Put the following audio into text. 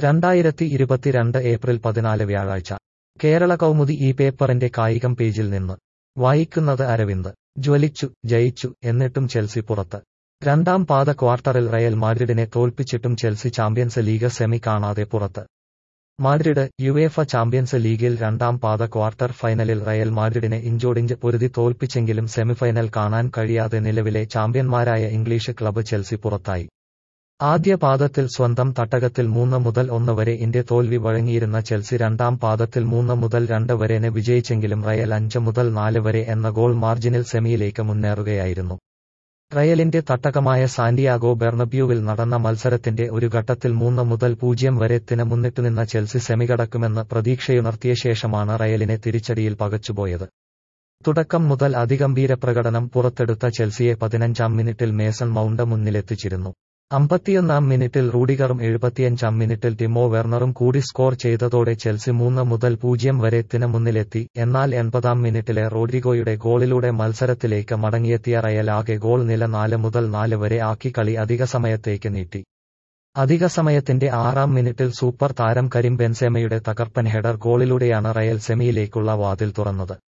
രണ്ടായിരത്തി ഇരുപത്തിരണ്ട് ഏപ്രിൽ പതിനാല് വ്യാഴാഴ്ച കേരള കൗമുദി ഈ പേപ്പറിന്റെ കായികം പേജിൽ നിന്ന് വായിക്കുന്നത് അരവിന്ദ് ജ്വലിച്ചു ജയിച്ചു എന്നിട്ടും ചെൽസി പുറത്ത് രണ്ടാം പാദ ക്വാർട്ടറിൽ റയൽ മാഡ്രിഡിനെ തോൽപ്പിച്ചിട്ടും ചെൽസി ചാമ്പ്യൻസ് ലീഗ് സെമി കാണാതെ പുറത്ത് മാഡ്രിഡ് യുവേഫ ചാമ്പ്യൻസ് ലീഗിൽ രണ്ടാം പാദ ക്വാർട്ടർ ഫൈനലിൽ റയൽ മാഡ്രിഡിനെ ഇഞ്ചോടിഞ്ച് പൊരുതി തോൽപ്പിച്ചെങ്കിലും സെമിഫൈനൽ കാണാൻ കഴിയാതെ നിലവിലെ ചാമ്പ്യന്മാരായ ഇംഗ്ലീഷ് ക്ലബ്ബ് ചെൽസി പുറത്തായി ആദ്യ പാദത്തിൽ സ്വന്തം തട്ടകത്തിൽ മൂന്ന് മുതൽ ഒന്ന് വരെ ഇന്ത്യ തോൽവി വഴങ്ങിയിരുന്ന ചെൽസി രണ്ടാം പാദത്തിൽ മൂന്ന് മുതൽ രണ്ട് വരെന് വിജയിച്ചെങ്കിലും റയൽ അഞ്ച് മുതൽ നാല് വരെ എന്ന ഗോൾ മാർജിനിൽ സെമിയിലേക്ക് മുന്നേറുകയായിരുന്നു റയലിന്റെ തട്ടകമായ സാന്റിയാഗോ ബെർണബ്യൂവിൽ നടന്ന മത്സരത്തിന്റെ ഒരു ഘട്ടത്തിൽ മൂന്ന് മുതൽ പൂജ്യം വരെ ത്തിന് മുന്നിട്ടുനിന്ന ചെൽസി സെമി കടക്കുമെന്ന് പ്രതീക്ഷയുണർത്തിയ ശേഷമാണ് റയലിനെ തിരിച്ചടിയിൽ പകച്ചുപോയത് തുടക്കം മുതൽ അതിഗംഭീര പ്രകടനം പുറത്തെടുത്ത ചെൽസിയെ പതിനഞ്ചാം മിനിറ്റിൽ മേസൺ മൗണ്ട് മുന്നിലെത്തിച്ചിരുന്നു അമ്പത്തിയൊന്നാം മിനിറ്റിൽ റൂഡിഗറും എഴുപത്തിയഞ്ചാം മിനിറ്റിൽ ടിമോ വെർണറും കൂടി സ്കോർ ചെയ്തതോടെ ചെൽസി മൂന്ന് മുതൽ പൂജ്യം വരെ ത്തിന് മുന്നിലെത്തി എന്നാൽ എൺപതാം മിനിറ്റിലെ റോഡ്രിഗോയുടെ ഗോളിലൂടെ മത്സരത്തിലേക്ക് മടങ്ങിയെത്തിയ റയൽ ആകെ ഗോൾ നില നാല് മുതൽ നാല് വരെ ആക്കി കളി അധിക സമയത്തേക്ക് നീട്ടി അധിക സമയത്തിന്റെ ആറാം മിനിറ്റിൽ സൂപ്പർ താരം കരീം ബെൻസേമയുടെ തകർപ്പൻ ഹെഡർ ഗോളിലൂടെയാണ് റയൽ സെമിയിലേക്കുള്ള വാതിൽ തുറന്നത്